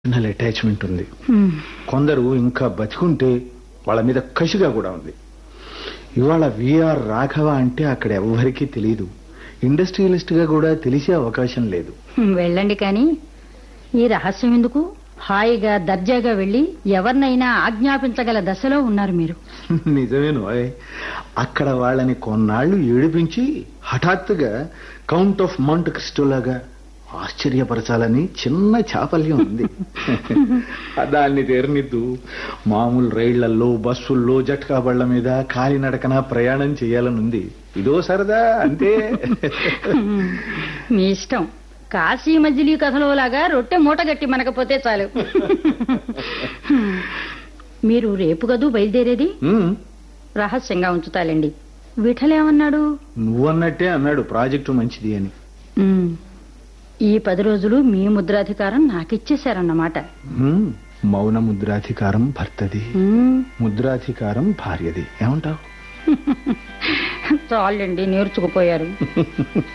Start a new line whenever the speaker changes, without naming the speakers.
Emotional attachment ఉంది
హ్మ్.
కొందరు ఇంకా బతికుంటే వాళ్ళ మీద కసిగా కూడా ఉంది ఇవాళ విఆర్ రాఘవ అంటే అక్కడ ఎవ్వరికీ తెలియదు ఇండస్ట్రియలిస్ట్ గా కూడా తెలిసే అవకాశం లేదు
వెళ్ళండి కానీ ఈ రహస్యం ఎందుకు హాయిగా దర్జాగా వెళ్ళి ఎవరినైనా ఆజ్ఞాపించగల దశలో ఉన్నారు మీరు
నిజమేను ఓయ్. అక్కడ వాళ్ళని కొన్నాళ్లు ఏడిపించి హఠాత్తుగా కౌంట్ ఆఫ్ మౌంట్ క్రిస్టోలాగా ఆశ్చర్యపరచాలని చిన్న చాపల్యం ఉంది దాన్ని తీరనిద్దు మామూలు రైళ్లలో బస్సుల్లో జట్కా బళ్ల మీద కాలినడకన ప్రయాణం చేయాలనుంది ఇదో సరదా అంతే
మీ ఇష్టం కాశీ మజిలీ కథలో లాగా రొట్టె మూట గట్టి మనకపోతే చాలు మీరు రేపు కదూ బయలుదేరేది
ఉమ్,
రహస్యంగా ఉంచుతాలండి విఠలేమన్నాడు
నువ్వన్నట్టే అన్నాడు ప్రాజెక్టు మంచిది అని
ఉమ్, ఈ పది రోజులు మీ ముద్రాధికారం నాకిచ్చేశారన్నమాట
ఉమ్, మౌన ముద్రాధికారం భర్తది
ఉమ్,
ముద్రాధికారం భార్యది ఏమంటావు
చాలండి నేర్చుకుపోయారు